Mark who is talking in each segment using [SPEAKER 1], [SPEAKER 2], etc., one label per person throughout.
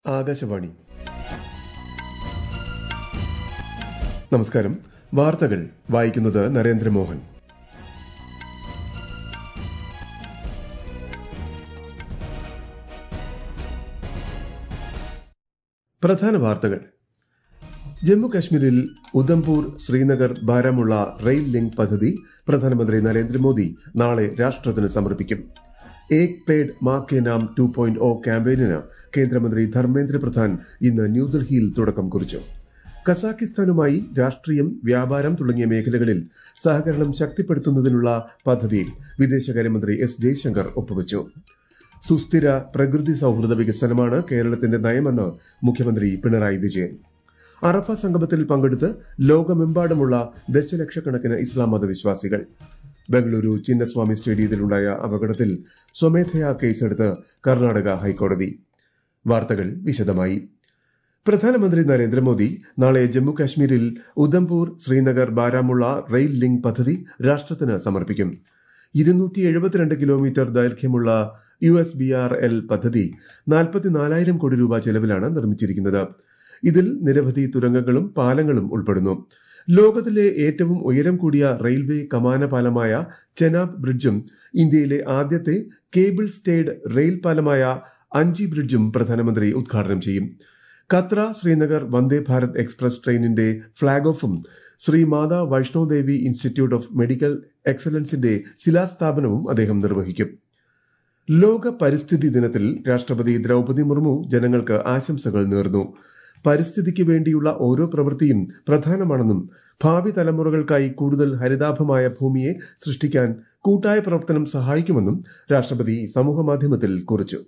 [SPEAKER 1] ആകാശവാണി നമസ്കാരം വാർത്തകൾ വായിക്കുന്നത് നരേന്ദ്രമോഹൻ പ്രധാന വാർത്തകൾ ജമ്മു കാശ്മീരിൽ ഉദംപൂർ ശ്രീനഗർ ബാരാമുള്ള റെയിൽ ലിങ്ക് പദ്ധതി പ്രധാനമന്ത്രി നരേന്ദ്രമോദി നാളെ രാഷ്ട്രത്തിന് സമർപ്പിക്കും ഏക് പേഡ് മാ കെ നാം ടു പോയിന്റ് ഒ ക്യാമ്പയിനിന് കേന്ദ്രമന്ത്രി ധർമ്മേന്ദ്ര പ്രധാൻ ഇന്ന് ന്യൂഡൽഹിയിൽ തുടക്കം കുറിച്ചു കസാക്കിസ്ഥാനുമായി രാഷ്ട്രീയം വ്യാപാരം തുടങ്ങിയ മേഖലകളിൽ സഹകരണം ശക്തിപ്പെടുത്തുന്നതിനുള്ള പദ്ധതിയിൽ വിദേശകാര്യമന്ത്രി എസ് ജയശങ്കർ ഒപ്പുവച്ചു സുസ്ഥിര പ്രകൃതി സൌഹൃദ വികസനമാണ് കേരളത്തിന്റെ നയമെന്ന് മുഖ്യമന്ത്രി പിണറായി വിജയൻ അറഫ സംഗമത്തിൽ പങ്കെടുത്ത് ലോകമെമ്പാടുമുള്ള ദശലക്ഷക്കണക്കിന് ഇസ്ലാം മതവിശ്വാസികൾ ബംഗളൂരു ചിന്നസ്വാമി സ്റ്റേഡിയത്തിലുണ്ടായ അപകടത്തിൽ സ്വമേധയാ കേസെടുത്ത് കർണാടക ഹൈക്കോടതി വാർത്തകൾ വിശദമായി പ്രധാനമന്ത്രി നരേന്ദ്രമോദി നാളെ ജമ്മു കാശ്മീരിൽ ഉദംപൂർ ശ്രീനഗർ ബാരാമുള്ള റെയിൽ ലിങ്ക് പദ്ധതി രാഷ്ട്രത്തിന് സമർപ്പിക്കും ഇരുന്നൂറ്റി എഴുപത്തിരണ്ട് കിലോമീറ്റർ ദൈർഘ്യമുള്ള U S B R L പദ്ധതി നാൽപ്പത്തിനാലായിരം കോടി രൂപ ചെലവിലാണ് നിർമ്മിച്ചിരിക്കുന്നത് ഇതിൽ നിരവധി തുരങ്കങ്ങളും പാലങ്ങളും ഉൾപ്പെടുന്നു ലോകത്തിലെ ഏറ്റവും ഉയരം കൂടിയ റെയിൽവേ കമാന പാലമായ ചെനാബ് ബ്രിഡ്ജും ഇന്ത്യയിലെ ആദ്യത്തെ കേബിൾ സ്റ്റേഡ് റെയിൽ പാലമായ അഞ്ചി ബ്രിഡ്ജും പ്രധാനമന്ത്രി ഉദ്ഘാടനം ചെയ്യും കത്ര ശ്രീനഗർ വന്ദേ ഭാരത് എക്സ്പ്രസ് ട്രെയിനിന്റെ flag ഓഫും Shri Mata Vaishno Devi institute of medical എക്സലൻസിന്റെ ശിലാസ്ഥാപനവും അദ്ദേഹം നിർവഹിക്കും ലോക പരിസ്ഥിതി ദിനത്തിൽ രാഷ്ട്രപതി ദ്രൌപതി മുർമു ജനങ്ങൾക്ക് ആശംസകൾ നേർന്നു പരിസ്ഥിതിക്ക് വേണ്ടിയുള്ള ഓരോ പ്രവൃത്തിയും പ്രധാനമാണെന്നും ഭാവി തലമുറകൾക്കായി കൂടുതൽ ഹരിതാഭമായ ഭൂമിയെ സൃഷ്ടിക്കാൻ കൂട്ടായ പ്രവർത്തനം സഹായിക്കുമെന്നും രാഷ്ട്രപതി സമൂഹമാധ്യമത്തിൽ കുറിച്ചു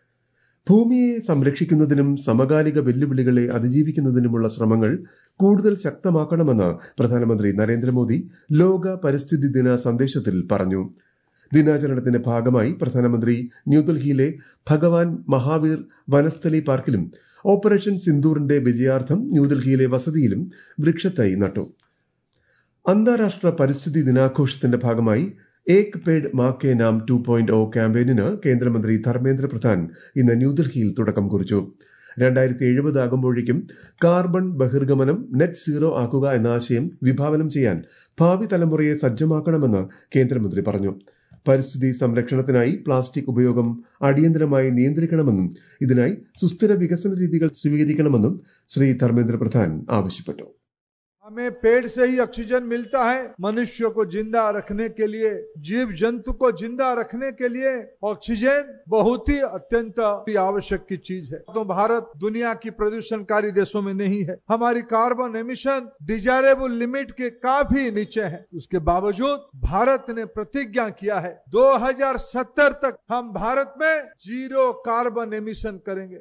[SPEAKER 1] ഭൂമിയെ സംരക്ഷിക്കുന്നതിനും സമകാലിക വെല്ലുവിളികളെ അതിജീവിക്കുന്നതിനുമുള്ള ശ്രമങ്ങൾ കൂടുതൽ ശക്തമാക്കണമെന്ന് പ്രധാനമന്ത്രി നരേന്ദ്രമോദി ലോക പരിസ്ഥിതി ദിന സന്ദേശത്തിൽ പറഞ്ഞു ദിനാചരണത്തിന്റെ ഭാഗമായി പ്രധാനമന്ത്രി ന്യൂഡൽഹിയിലെ ഭഗവാൻ മഹാവീർ വനസ്ഥലി പാർക്കിലും ഓപ്പറേഷൻ സിന്ദൂറിന്റെ വിജയാർത്ഥം ന്യൂഡൽഹിയിലെ വസതിയിലും വൃക്ഷത്തൈ നട്ടു അന്താരാഷ്ട്ര പരിസ്ഥിതി ദിനാഘോഷത്തിന്റെ ഭാഗമായി ഏക് പേഡ് മാ കെ നാം ടു പോയിന്റ് ഒ ക്യാമ്പയിനിന് കേന്ദ്രമന്ത്രി ധർമ്മേന്ദ്ര പ്രധാൻ ഇന്ന് ന്യൂഡൽഹിയിൽ തുടക്കം കുറിച്ചു രണ്ടായിരത്തി എഴുപത് ആകുമ്പോഴേക്കും കാർബൺ ബഹിർഗമനം നെറ്റ് സീറോ ആക്കുക എന്ന ആശയം വിഭാവനം ചെയ്യാൻ ഭാവി തലമുറയെ സജ്ജമാക്കണമെന്ന് കേന്ദ്രമന്ത്രി പറഞ്ഞു പരിസ്ഥിതി സംരക്ഷണത്തിനായി പ്ലാസ്റ്റിക് ഉപയോഗം അടിയന്തരമായി നിയന്ത്രിക്കണമെന്നും ഇതിനായി സുസ്ഥിര വികസന രീതികൾ സ്വീകരിക്കണമെന്നും ശ്രീ ധർമ്മേന്ദ്ര പ്രധാൻ ആവശ്യപ്പെട്ടു
[SPEAKER 2] हमें पेड़ से ही ऑक्सीजन मिलता है मनुष्य को जिंदा रखने के लिए जीव जंतु को जिंदा रखने के लिए ऑक्सीजन बहुत ही अत्यंत आवश्यक की चीज है तो भारत दुनिया की प्रदूषणकारी देशों में नहीं है हमारी कार्बन एमिशन डिजायरेबल लिमिट के काफी नीचे है उसके बावजूद भारत ने प्रतिज्ञा किया है 2070 तक हम भारत में जीरो कार्बन एमिशन करेंगे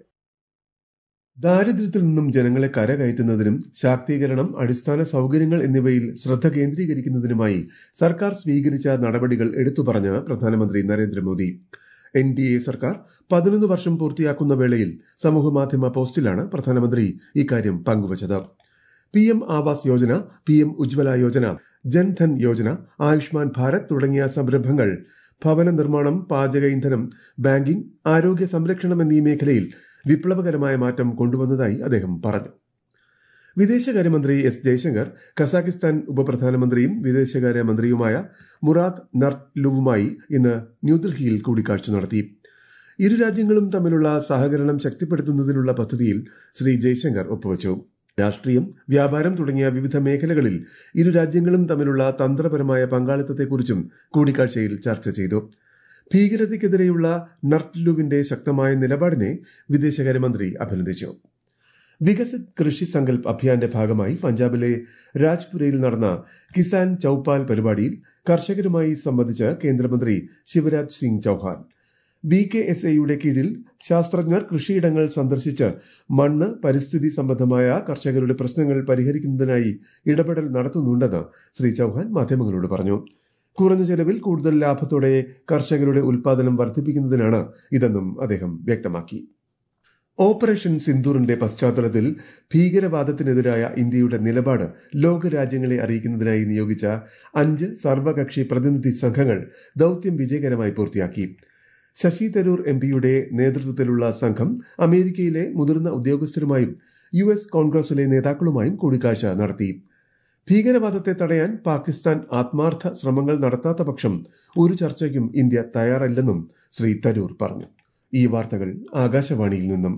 [SPEAKER 1] ദാരിദ്ര്യത്തിൽ നിന്നും ജനങ്ങളെ കരകയറ്റുന്നതിനും ശാക്തീകരണം അടിസ്ഥാന സൌകര്യങ്ങൾ എന്നിവയിൽ ശ്രദ്ധ കേന്ദ്രീകരിക്കുന്നതിനുമായി സർക്കാർ സ്വീകരിച്ച നടപടികൾ എടുത്തുപറഞ്ഞ് പ്രധാനമന്ത്രി നരേന്ദ്രമോദി എൻ ഡി എ സർക്കാർ പതിനൊന്ന് വർഷം പൂർത്തിയാക്കുന്ന വേളയിൽ സമൂഹമാധ്യമ പോസ്റ്റിലാണ് പ്രധാനമന്ത്രി ഇക്കാര്യം പങ്കുവച്ചത് P M Awas Yojana P M ഉജ്വല യോജന ജൻധൻ യോജന ആയുഷ്മാൻ ഭാരത് തുടങ്ങിയ സംരംഭങ്ങൾ ഭവന നിർമ്മാണം പാചക ഇന്ധനം ബാങ്കിംഗ് ആരോഗ്യ സംരക്ഷണം എന്നീ മേഖലയിൽ വിപ്ലവകരമായ മാറ്റം കൊണ്ടുവന്നതായി അദ്ദേഹം പറഞ്ഞു വിദേശകാര്യമന്ത്രി എസ് ജയശങ്കർ കസാഖിസ്ഥാൻ ഉപപ്രധാനമന്ത്രിയും വിദേശകാര്യ മന്ത്രിയുമായ മുറാദ് നർലുവുമായി ഇന്ന് ന്യൂഡൽഹിയിൽ കൂടിക്കാഴ്ച നടത്തി ഇരു രാജ്യങ്ങളും തമ്മിലുള്ള സഹകരണം ശക്തിപ്പെടുത്തുന്നതിനുള്ള പദ്ധതിയിൽ ശ്രീ ജയശങ്കർ ഒപ്പുവച്ചു രാഷ്ട്രീയം വ്യാപാരം തുടങ്ങിയ വിവിധ മേഖലകളിൽ ഇരു രാജ്യങ്ങളും തമ്മിലുള്ള തന്ത്രപരമായ പങ്കാളിത്തത്തെക്കുറിച്ചും കൂടിക്കാഴ്ചയിൽ ചർച്ച ചെയ്തു ഭീകരതയ്ക്കെതിരെയുള്ള നർട്ട്ലുവിന്റെ ശക്തമായ നിലപാടിനെ വിദേശകാര്യമന്ത്രി അഭിനന്ദിച്ചു വികസിത് കൃഷി സങ്കൽപ് അഭിയാന്റെ ഭാഗമായി പഞ്ചാബിലെ രാജ്പുരയിൽ നടന്ന കിസാൻ ചൌപ്പാൽ പരിപാടിയിൽ കർഷകരുമായി സംബന്ധിച്ച് കേന്ദ്രമന്ത്രി Shivraj Singh Chouhan B K S എയുടെ കീഴിൽ ശാസ്ത്രജ്ഞർ കൃഷിയിടങ്ങൾ സന്ദർശിച്ച് മണ്ണ് പരിസ്ഥിതി സംബന്ധമായ കർഷകരുടെ പ്രശ്നങ്ങൾ പരിഹരിക്കുന്നതിനായി ഇടപെടൽ നടത്തുന്നുണ്ടെന്ന് ശ്രീ ചൌഹാൻ മാധ്യമങ്ങളോട് പറഞ്ഞു കുറഞ്ഞ ചെലവിൽ കൂടുതൽ ലാഭത്തോടെ കർഷകരുടെ ഉൽപാദനം വർദ്ധിപ്പിക്കുന്നതിനാണ് ഇതെന്നും അദ്ദേഹം വ്യക്തമാക്കി ഓപ്പറേഷൻ സിന്ദൂറിന്റെ പശ്ചാത്തലത്തിൽ ഭീകരവാദത്തിനെതിരായ ഇന്ത്യയുടെ നിലപാട് ലോകരാജ്യങ്ങളെ അറിയിക്കുന്നതിനായി നിയോഗിച്ച അഞ്ച് സർവകക്ഷി പ്രതിനിധി സംഘങ്ങൾ ദൌത്യം വിജയകരമായി പൂർത്തിയാക്കി ശശി തരൂർ എം പിയുടെ നേതൃത്വത്തിലുള്ള സംഘം അമേരിക്കയിലെ മുതിർന്ന ഉദ്യോഗസ്ഥരുമായും യു എസ് കോൺഗ്രസിലെ നേതാക്കളുമായും കൂടിക്കാഴ്ച നടത്തി ഭീകരവാദത്തെ തടയാൻ പാകിസ്ഥാൻ ആത്മാർത്ഥ ശ്രമങ്ങൾ നടത്താത്ത പക്ഷം ഒരു ചർച്ചയ്ക്കും ഇന്ത്യ തയ്യാറല്ലെന്നും ശ്രീ തരൂർ പറഞ്ഞു ഈ വാർത്തകൾ ആകാശവാണിയിൽ നിന്നും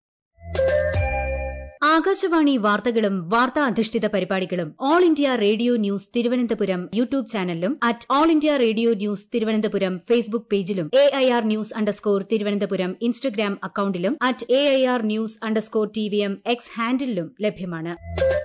[SPEAKER 3] ആകാശവാണി വാർത്തകളും വാർത്താ അധിഷ്ഠിത പരിപാടികളും all India radio news Thiruvananthapuram YouTube ചാനലിലും at all India radio news Thiruvananthapuram Facebook പേജിലും A I R news underscore Thiruvananthapuram Instagram അക്കൌണ്ടിലും at A I R news underscore T V M X ഹാൻഡിലും ലഭ്യമാണ്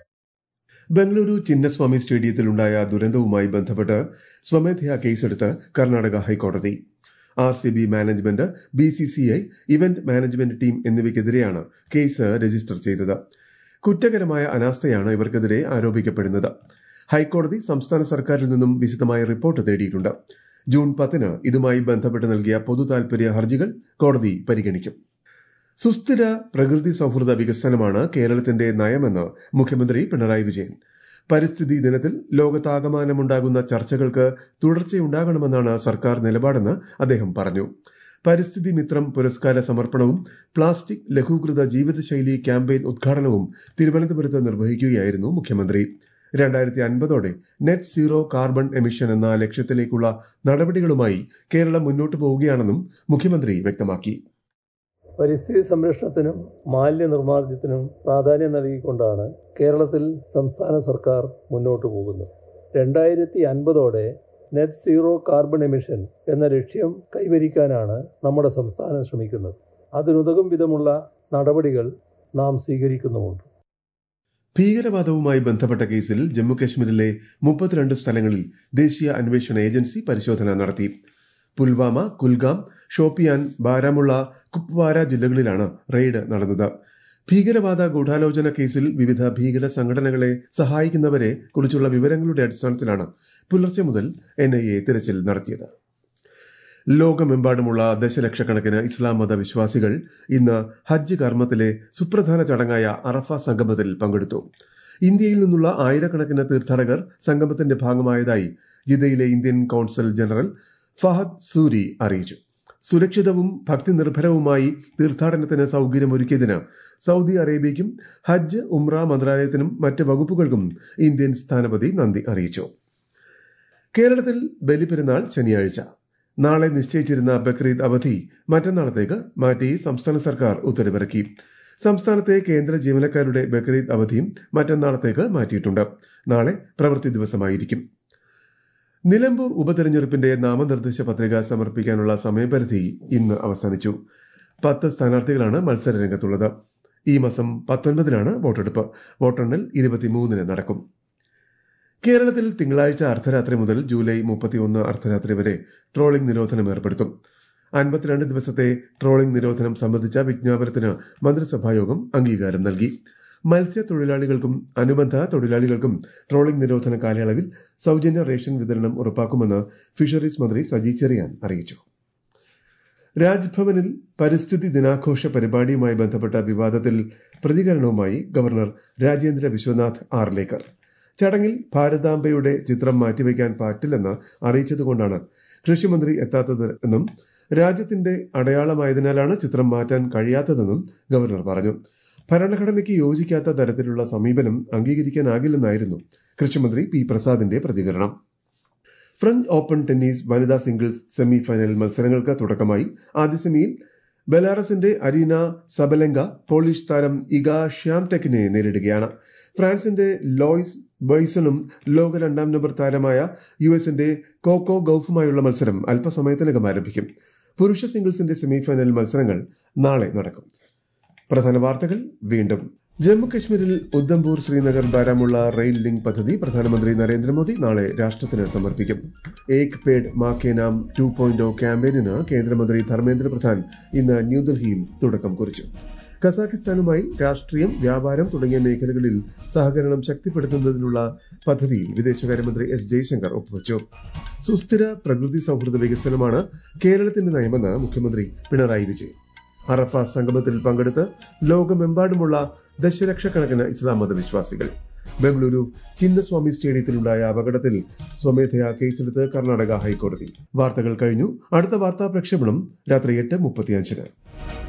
[SPEAKER 1] ബംഗളൂരു ചിന്നസ്വാമി സ്റ്റേഡിയത്തിലുണ്ടായ ദുരന്തവുമായി ബന്ധപ്പെട്ട് സ്വമേധയാ കേസെടുത്ത് കർണാടക ഹൈക്കോടതി R C B management B C C I event management team എന്നിവയ്ക്കെതിരെയാണ് case register ചെയ്തത് കുറ്റകരമായ അനാസ്ഥയാണ് ഇവർക്കെതിരെ ആരോപിക്കപ്പെടുന്നത് ഹൈക്കോടതി സംസ്ഥാന സർക്കാരിൽ നിന്നും വിശദമായ റിപ്പോർട്ട് തേടിയിട്ടുണ്ട് ജൂൺ പത്തിന് ഇതുമായി ബന്ധപ്പെട്ട് നൽകിയ പൊതു താൽപര്യ ഹർജികൾ കോടതി പരിഗണിക്കും സുസ്ഥിര പ്രകൃതി സൌഹൃദ വികസനമാണ് കേരളത്തിന്റെ നയമെന്ന് മുഖ്യമന്ത്രി പിണറായി വിജയൻ പരിസ്ഥിതി ദിനത്തിൽ ലോകത്താകമാനമുണ്ടാകുന്ന ചർച്ചകൾക്ക് തുടർച്ചയുണ്ടാകണമെന്നാണ് സർക്കാർ നിലപാടെന്ന് അദ്ദേഹം പറഞ്ഞു പരിസ്ഥിതി മിത്രം പുരസ്കാര സമർപ്പണവും പ്ലാസ്റ്റിക് ലഘൂകൃത ജീവിതശൈലി ക്യാമ്പയിൻ ഉദ്ഘാടനവും തിരുവനന്തപുരത്ത് നിർവഹിക്കുകയായിരുന്നു മുഖ്യമന്ത്രി രണ്ടായിരത്തി അൻപതോടെ നെറ്റ് സീറോ കാർബൺ എമിഷൻ എന്ന ലക്ഷ്യത്തിലേക്കുള്ള നടപടികളുമായി കേരളം മുന്നോട്ടു പോവുകയാണെന്നും മുഖ്യമന്ത്രി വ്യക്തമാക്കി
[SPEAKER 4] പരിസ്ഥിതി സംരക്ഷണത്തിനും മാലിന്യ നിർമ്മാർജ്ജത്തിനും പ്രാധാന്യം നൽകിക്കൊണ്ടാണ് കേരളത്തിൽ സംസ്ഥാന സർക്കാർ മുന്നോട്ടു പോകുന്നത് രണ്ടായിരത്തി അൻപതോടെ നെറ്റ് സീറോ കാർബൺ എമിഷൻ എന്ന ലക്ഷ്യം കൈവരിക്കാനാണ് നമ്മുടെ സംസ്ഥാനം ശ്രമിക്കുന്നത് അതിനുതകും വിധമുള്ള നടപടികൾ നാം സ്വീകരിക്കുന്നുമുണ്ട്
[SPEAKER 1] ഭീകരവാദവുമായി ബന്ധപ്പെട്ട കേസിൽ ജമ്മുകശ്മീരിലെ മുപ്പത്തിരണ്ട് സ്ഥലങ്ങളിൽ ദേശീയ അന്വേഷണ ഏജൻസി പരിശോധന നടത്തി പുൽവാമ കുൽഗാം ഷോപ്പിയാൻ ബാരാമുള്ള കുപ്വാര ജില്ലകളിലാണ് റെയ്ഡ് നടന്നത് ഭീകരവാദ ഗൂഢാലോചന കേസിൽ വിവിധ ഭീകര സംഘടനകളെ സഹായിക്കുന്നവരെ കുറിച്ചുള്ള വിവരങ്ങളുടെ അടിസ്ഥാനത്തിലാണ് പുലർച്ചെ മുതൽ എൻഐഎ തിരച്ചിൽ നടത്തിയത് ലോകമെമ്പാടുമുള്ള ദശലക്ഷക്കണക്കിന് ഇസ്ലാം മത വിശ്വാസികൾ ഇന്ന് ഹജ്ജ് കർമ്മത്തിലെ സുപ്രധാന ചടങ്ങായ അറഫ സംഗമത്തിൽ പങ്കെടുത്തു ഇന്ത്യയിൽ നിന്നുള്ള ആയിരക്കണക്കിന് തീർത്ഥാടകർ സംഗമത്തിന്റെ ഭാഗമായതായി ജിദ്ദയിലെ Indian consul general Fahad Suri അറിയിച്ചു സുരക്ഷിതവും ഭക്തി നിർഭരവുമായി തീർത്ഥാടനത്തിന് സൌകര്യമൊരുക്കിയതിന് സൌദി അറേബ്യയ്ക്കും ഹജ്ജ് ഉംറ മന്ത്രാലയത്തിനും മറ്റ് വകുപ്പുകൾക്കും ഇന്ത്യൻ സ്ഥാനപതി നന്ദി അറിയിച്ചു കേരളത്തിൽ ബലിപെരുന്നാൾ ശനിയാഴ്ച നാളെ നിശ്ചയിച്ചിരുന്ന ബക്രീദ് അവധി മറ്റന്നാളത്തേക്ക് മാറ്റി സംസ്ഥാന സർക്കാർ ഉത്തരവിറക്കി സംസ്ഥാനത്തെ കേന്ദ്ര ജീവനക്കാരുടെ ബക്രീദ് അവധിയും മറ്റന്നാളത്തേക്ക് മാറ്റിയിട്ടുണ്ട് നാളെ പ്രവൃത്തി ദിവസമായിരിക്കും നിലമ്പൂർ ഉപതെരഞ്ഞെടുപ്പിന്റെ നാമനിർദ്ദേശ പത്രിക സമർപ്പിക്കാനുള്ള സമയപരിധി ഇന്ന് അവസാനിച്ചു പത്ത് സ്ഥാനാർത്ഥികളാണ് മത്സര രംഗത്തുള്ളത് ഈ മാസം പത്തൊൻപതിനാണ് വോട്ടെടുപ്പ് വോട്ടെണ്ണൽ ഇരുപത്തിമൂന്നിന് നടക്കും കേരളത്തിൽ തിങ്കളാഴ്ച അർദ്ധരാത്രി മുതൽ ജൂലൈ മുപ്പത്തിയൊന്ന് അർദ്ധരാത്രി വരെ ട്രോളിംഗ് നിരോധനം ഏർപ്പെടുത്തും അൻപത്തിരണ്ട് ദിവസത്തെ ട്രോളിംഗ് നിരോധനം സംബന്ധിച്ച വിജ്ഞാപനത്തിന് മന്ത്രിസഭായോഗം അംഗീകാരം നൽകി മത്സ്യത്തൊഴിലാളികൾക്കും അനുബന്ധ തൊഴിലാളികൾക്കും ട്രോളിംഗ് നിരോധന കാലയളവിൽ സൌജന്യ റേഷൻ വിതരണം ഉറപ്പാക്കുമെന്ന് ഫിഷറീസ് മന്ത്രി സജി ചെറിയാൻ അറിയിച്ചു രാജ്ഭവനിൽ പരിസ്ഥിതി ദിനാഘോഷ പരിപാടിയുമായി ബന്ധപ്പെട്ട വിവാദത്തിൽ പ്രതികരണവുമായി ഗവർണർ രാജേന്ദ്ര വിശ്വനാഥ് ആർലേക്കർ ചടങ്ങിൽ ഭാരതാംബയുടെ ചിത്രം മാറ്റിവെക്കാൻ പറ്റില്ലെന്ന് അറിയിച്ചതുകൊണ്ടാണ് കൃഷിമന്ത്രി എത്താത്തത് എന്നും രാജ്യത്തിന്റെ അടയാളമായതിനാലാണ് ചിത്രം മാറ്റാൻ കഴിയാത്തതെന്നും ഗവർണർ പറഞ്ഞു ഭരണഘടനയ്ക്ക് യോജിക്കാത്ത തരത്തിലുള്ള സമീപനം അംഗീകരിക്കാനാകില്ലെന്നായിരുന്നു കൃഷിമന്ത്രി പി പ്രസാദിന്റെ പ്രതികരണം ഫ്രഞ്ച് ഓപ്പൺ ടെന്നീസ് വനിതാ സിംഗിൾസ് സെമി ഫൈനൽ മത്സരങ്ങൾക്ക് തുടക്കമായി ആദ്യ സെമിയിൽ ബെലാറസിന്റെ അരീന സബലെങ്ക പോളിഷ് താരം ഇഗ ഷ്യാംടെക്കിനെ നേരിടുകയാണ് ഫ്രാൻസിന്റെ ലോയ്സ് ബൈസണും ലോക രണ്ടാം നമ്പർ താരമായ യു എസിന്റെ കോക്കോ ഗൌഫുമായുള്ള മത്സരം അല്പസമയത്തിനകം ആരംഭിക്കും പുരുഷ സിംഗിൾസിന്റെ സെമിഫൈനൽ മത്സരങ്ങൾ നാളെ നടക്കും പ്രധാന വാർത്തകൾ വീണ്ടും ജമ്മു കശ്മീരിൽ ഉദ്ധംപൂർ ശ്രീനഗർ ബാരാമുള്ള റെയിൽ ലിങ്ക് പദ്ധതി പ്രധാനമന്ത്രി നരേന്ദ്രമോദി നാളെ രാഷ്ട്രത്തിന് സമർപ്പിക്കും ഏക് പേഡ് മാ കെ നാം ടു പോയിന്റ് ക്യാമ്പയിനിന് കേന്ദ്രമന്ത്രി ധർമ്മേന്ദ്ര പ്രധാൻ ഇന്ന് ന്യൂഡൽഹിയിൽ തുടക്കം കുറിച്ചു കസാഖിസ്ഥാനുമായി രാഷ്ട്രീയം വ്യാപാരം തുടങ്ങിയ മേഖലകളിൽ സഹകരണം ശക്തിപ്പെടുത്തുന്നതിനുള്ള പദ്ധതിയിൽ വിദേശകാര്യമന്ത്രി എസ് ജയശങ്കർ ഒപ്പുവച്ചു സുസ്ഥിര പ്രകൃതി സൌഹൃദ വികസനമാണ് കേരളത്തിന്റെ നയമെന്ന് മുഖ്യമന്ത്രി പിണറായി വിജയൻ അറഫ സംഗമത്തിൽ പങ്കെടുത്ത് ലോകമെമ്പാടുമുള്ള ദശലക്ഷക്കണക്കിന് ഇസ്ലാം മത വിശ്വാസികൾ ബംഗളൂരു ചിന്നസ്വാമി സ്റ്റേഡിയത്തിലുണ്ടായ അപകടത്തിൽ സ്വമേധയാ കേസെടുത്ത് കർണാടക ഹൈക്കോടതി വാർത്തകൾ കഴിഞ്ഞു അടുത്ത വാർത്താ പ്രക്ഷേപണം രാത്രി എട്ട് മുപ്പത്തിയഞ്ചിന്